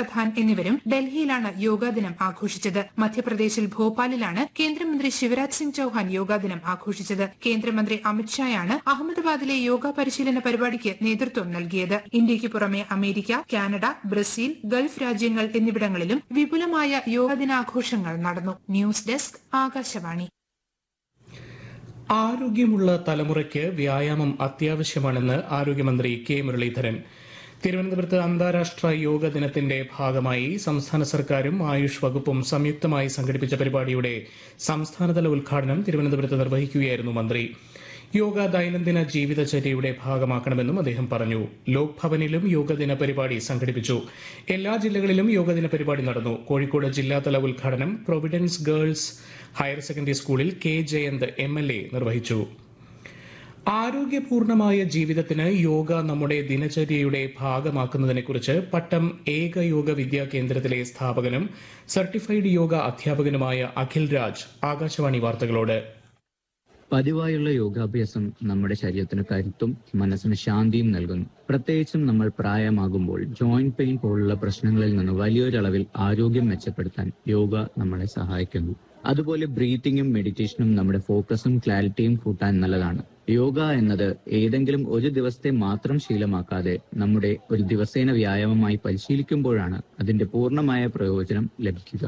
പ്രധാൻ എന്നിവരും ഡൽഹിയിലാണ് യോഗാ ദിനം ആഘോഷിച്ചത് മധ്യപ്രദേശിൽ ഭോപ്പാലിലാണ് കേന്ദ്രമന്ത്രി ശിവരാജ് സിംഗ് ചൌഹാൻ യോഗാ ദിനം ആഘോഷിച്ചത് കേന്ദ്രമന്ത്രി അമിത്ഷായാണ് അഹമ്മദാബാദിലെ യോഗ പരിശീലന പരിപാടിക്ക് നേതൃത്വം നൽകിയത് ഇന്ത്യയ്ക്ക് പുറമെ അമേരിക്ക കാനഡ ബ്രസീൽ ഗൾഫ് രാജ്യങ്ങൾ എന്നിവിടങ്ങളിലും വിപുലമായ യോഗാ ദിനാഘോഷങ്ങൾ നടന്നു ന്യൂസ് ഡെസ്ക് ആകാശവാണി ആരോഗ്യമുള്ള തലമുറയ്ക്ക് വ്യായാമം അത്യാവശ്യമാണെന്ന് ആരോഗ്യമന്ത്രി കെ മുരളീധരൻ തിരുവനന്തപുരത്ത് അന്താരാഷ്ട്ര യോഗ ദിനത്തിന്റെ ഭാഗമായി സംസ്ഥാന സർക്കാരും ആയുഷ് വകുപ്പും സംയുക്തമായി സംഘടിപ്പിച്ച പരിപാടിയുടെ സംസ്ഥാനതല ഉദ്ഘാടനം തിരുവനന്തപുരത്ത് നിർവഹിക്കുകയായിരുന്നു മന്ത്രി യോഗ ദൈനംദിന ജീവിതചര്യയുടെ ഭാഗമാക്കണമെന്നും അദ്ദേഹം പറഞ്ഞു ലോക് ഭവനിലും യോഗദിന പരിപാടി സംഘടിപ്പിച്ചു എല്ലാ ജില്ലകളിലും യോഗദിന പരിപാടി നടന്നു കോഴിക്കോട് ജില്ലാതല ഉദ്ഘാടനം പ്രൊവിഡൻസ് ഗേൾസ് ഹയർ സെക്കൻഡറി സ്കൂളിൽ K Jayanth M L A നിർവഹിച്ചു ആരോഗ്യപൂർണമായ ജീവിതത്തിന് യോഗ നമ്മുടെ ദിനചര്യയുടെ ഭാഗമാക്കുന്നതിനെക്കുറിച്ച് പട്ടം ഏക യോഗ വിദ്യാ കേന്ദ്രത്തിലെ സ്ഥാപകനും സർട്ടിഫൈഡ് യോഗ അധ്യാപകനുമായ അഖിൽ രാജ് ആകാശവാണി വാർത്തകളോട് പതിവായുള്ള യോഗാഭ്യാസം നമ്മുടെ ശരീരത്തിന് കരുത്തും മനസ്സിന് ശാന്തിയും നൽകുന്നു പ്രത്യേകിച്ചും നമ്മൾ പ്രായമാകുമ്പോൾ ജോയിന്റ് പെയിൻ പോലുള്ള പ്രശ്നങ്ങളിൽ നിന്ന് വലിയൊരളവിൽ ആരോഗ്യം മെച്ചപ്പെടുത്താൻ യോഗ നമ്മളെ സഹായിക്കുന്നു അതുപോലെ ബ്രീത്തിങ്ങും മെഡിറ്റേഷനും നമ്മുടെ ഫോക്കസും ക്ലാരിറ്റിയും കൂട്ടാൻ നല്ലതാണ് യോഗ എന്നത് ഏതെങ്കിലും ഒരു ദിവസത്തെ മാത്രം ശീലമാക്കാതെ നമ്മുടെ ഒരു ദിവസേന വ്യായാമമായി പരിശീലിക്കുമ്പോഴാണ് അതിന്റെ പൂർണ്ണമായ പ്രയോജനം ലഭിക്കുക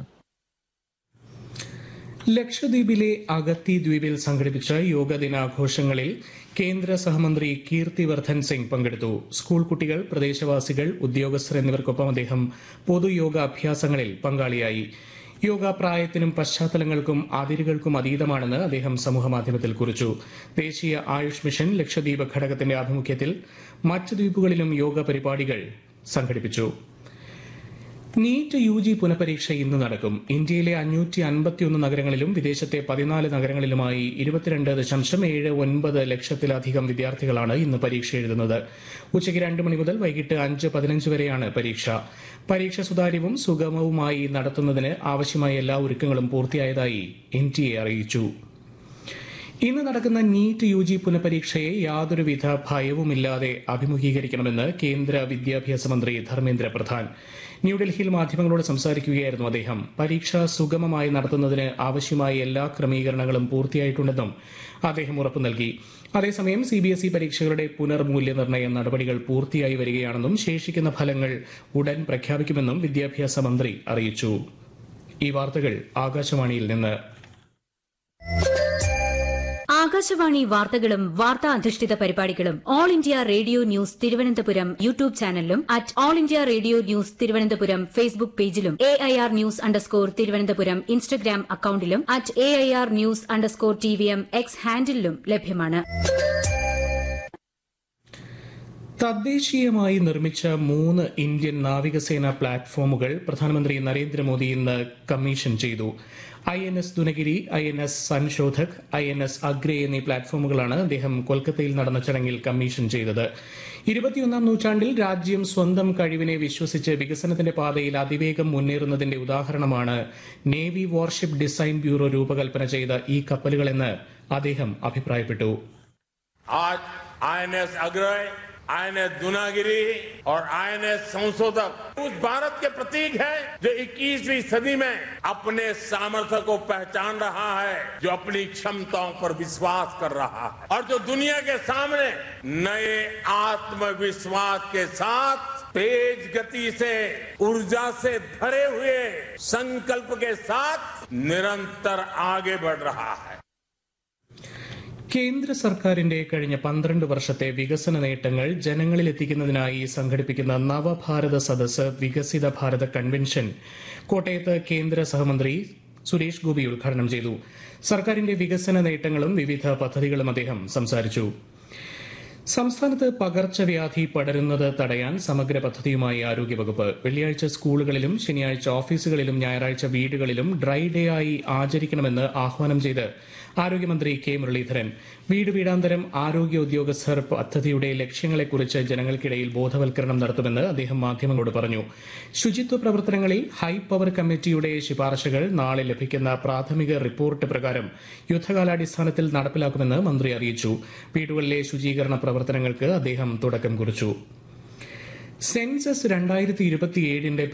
ലക്ഷദ്വീപിലെ അഗത്തി ദ്വീപിൽ സംഘടിപ്പിച്ച യോഗ ദിനാഘോഷങ്ങളിൽ കേന്ദ്ര സഹമന്ത്രി കീർത്തിവർദ്ധൻ സിംഗ് പങ്കെടുത്തു സ്കൂൾ കുട്ടികൾ പ്രദേശവാസികൾ ഉദ്യോഗസ്ഥർ എന്നിവർക്കൊപ്പം അദ്ദേഹം പൊതുയോഗ അഭ്യാസങ്ങളിൽ പങ്കാളിയായി യോഗ പ്രായത്തിനും പശ്ചാത്തലങ്ങൾക്കും അതിരുകൾക്കും അതീതമാണെന്ന് അദ്ദേഹം സമൂഹമാധ്യമത്തിൽ കുറിച്ചു ദേശീയ ആയുഷ് മിഷൻ ലക്ഷദ്വീപ് ഘടകത്തിന്റെ ആഭിമുഖ്യത്തിൽ മറ്റ് ദ്വീപുകളിലും യോഗ പരിപാടികൾ സംഘടിപ്പിച്ചു നീറ്റ് യു ജി പുനഃപരീക്ഷ ഇന്ന് നടക്കും ഇന്ത്യയിലെ അഞ്ഞൂറ്റി അൻപത്തിയൊന്ന് നഗരങ്ങളിലും വിദേശത്തെ പതിനാല് നഗരങ്ങളിലുമായി ഇരുപത്തിരണ്ട് ദശാംശം ഏഴ് ഒൻപത് ലക്ഷത്തിലധികം വിദ്യാർത്ഥികളാണ് ഇന്ന് പരീക്ഷ എഴുതുന്നത് ഉച്ചയ്ക്ക് രണ്ട് മണി മുതൽ വൈകിട്ട് അഞ്ച് പതിനഞ്ച് വരെയാണ് പരീക്ഷ പരീക്ഷ സുതാര്യവും സുഗമവുമായി നടത്തുന്നതിന് ആവശ്യമായ എല്ലാ ഒരുക്കങ്ങളും പൂർത്തിയായതായി എൻ ടി എ അറിയിച്ചു ഇന്ന് നടക്കുന്ന നീറ്റ് യു ജി പുനഃപരീക്ഷയെ യാതൊരുവിധ ഭയവുമില്ലാതെ അഭിമുഖീകരിക്കണമെന്ന് കേന്ദ്ര വിദ്യാഭ്യാസ മന്ത്രി ധർമ്മേന്ദ്ര പ്രധാൻ ന്യൂഡൽഹിയിൽ മാധ്യമങ്ങളോട് സംസാരിക്കുകയായിരുന്നു അദ്ദേഹം പരീക്ഷ സുഗമമായി നടത്തുന്നതിന് ആവശ്യമായ എല്ലാ ക്രമീകരണങ്ങളും പൂർത്തിയായിട്ടുണ്ടെന്നും അദ്ദേഹം ഉറപ്പു നൽകി അതേസമയം സി ബി എസ് ഇ പരീക്ഷകളുടെ പുനർമൂല്യനിർണ്ണയ നടപടികൾ പൂർത്തിയായി വരികയാണെന്നും ശേഷിക്കുന്ന ഫലങ്ങൾ ഉടൻ പ്രഖ്യാപിക്കുമെന്നും വിദ്യാഭ്യാസ മന്ത്രി അറിയിച്ചു ഈ വാർത്തകൾ ആകാശവാണിയിൽ നിന്ന് ആകാശവാണി വാർത്തകളും വാർത്താ അധിഷ്ഠിത പരിപാടികളും all India radio news Thiruvananthapuram YouTube ചാനലിലും at all India radio news Thiruvananthapuram Facebook പേജിലും A I R news underscore Thiruvananthapuram Instagram അക്കൌണ്ടിലും at A I R news underscore T V M X ഹാൻഡിലും ലഭ്യമാണ് തദ്ദേശീയമായി നിർമ്മിച്ച മൂന്ന് ഇന്ത്യൻ നാവികസേന പ്ലാറ്റ്ഫോമുകൾ പ്രധാനമന്ത്രി നരേന്ദ്രമോദി ഇന്ന് കമ്മീഷൻ ചെയ്തു I N S Dunagiri I N S Sanshodhak I N S Agray എന്നീ പ്ലാറ്റ്ഫോമുകളാണ് അദ്ദേഹം കൊൽക്കത്തയിൽ നടന്ന ചടങ്ങിൽ കമ്മീഷൻ ചെയ്തത് ഇരുപത്തിയൊന്നാം നൂറ്റാണ്ടിൽ രാജ്യം സ്വന്തം കഴിവിനെ വിശ്വസിച്ച് വികസനത്തിന്റെ പാതയിൽ അതിവേഗം മുന്നേറുന്നതിന്റെ ഉദാഹരണമാണ് നേവി വാർഷിപ്പ് ഡിസൈൻ ബ്യൂറോ രൂപകൽപ്പന ചെയ്ത ഈ കപ്പലുകളെന്ന് അദ്ദേഹം അഭിപ്രായപ്പെട്ടു आज आईएनएस अग्रय आईएनएस दुनागिरी और आईएनएस संशोधक उस भारत के प्रतीक है जो 21वीं सदी में अपने सामर्थ्य को पहचान रहा है जो अपनी क्षमताओं पर विश्वास कर रहा है और जो दुनिया के सामने नए आत्मविश्वास के साथ तेज गति से ऊर्जा से भरे हुए संकल्प के साथ निरंतर आगे बढ़ रहा है കേന്ദ്ര സർക്കാരിന്റെ കഴിഞ്ഞ പന്ത്രണ്ട് വർഷത്തെ വികസന നേട്ടങ്ങൾ ജനങ്ങളിൽ എത്തിക്കുന്നതിനായി സംഘടിപ്പിക്കുന്ന നവഭാരത സദസ് വികസിത ഭാരത കൺവെൻഷൻ കോട്ടയത്ത് കേന്ദ്ര സഹമന്ത്രി സുരേഷ് ഗോപി ഉദ്ഘാടനം ചെയ്തു സർക്കാരിന്റെ വികസന നേട്ടങ്ങളും വിവിധ പദ്ധതികളും അദ്ദേഹം സംസാരിച്ചു സംസ്ഥാനത്ത് പകർച്ചവ്യാധി പടരുന്നത് തടയാൻ സമഗ്ര പദ്ധതിയുമായി ആരോഗ്യവകുപ്പ് വെള്ളിയാഴ്ച സ്കൂളുകളിലും ശനിയാഴ്ച ഓഫീസുകളിലും ഞായറാഴ്ച വീടുകളിലും ഡ്രൈ ഡേ ആയി ആചരിക്കണമെന്ന് ആഹ്വാനം ചെയ്ത് ആരോഗ്യമന്ത്രി കെ മുരളീധരൻ വീട് വീടാന്തരം ആരോഗ്യ ഉദ്യോഗസ്ഥർ പദ്ധതിയുടെ ലക്ഷ്യങ്ങളെക്കുറിച്ച് ജനങ്ങൾക്കിടയിൽ ബോധവൽക്കരണം നടത്തുമെന്ന് അദ്ദേഹം മാധ്യമങ്ങളോട് പറഞ്ഞു ശുചിത്വ പ്രവർത്തനങ്ങളിൽ ഹൈ പവർ കമ്മിറ്റിയുടെ ശുപാർശകൾ നാളെ ലഭിക്കുന്ന പ്രാഥമിക റിപ്പോർട്ട് പ്രകാരം യുദ്ധകാലാടിസ്ഥാനത്തിൽ നടപ്പിലാക്കുമെന്ന് മന്ത്രി അറിയിച്ചു വീടുകളിലെ ശുചീകരണ പ്രവർത്തനങ്ങൾക്ക് അദ്ദേഹം തുടക്കം കുറിച്ചു സെൻസസ് രണ്ടായിരത്തി ഇരുപത്തിയേഴിന്റെ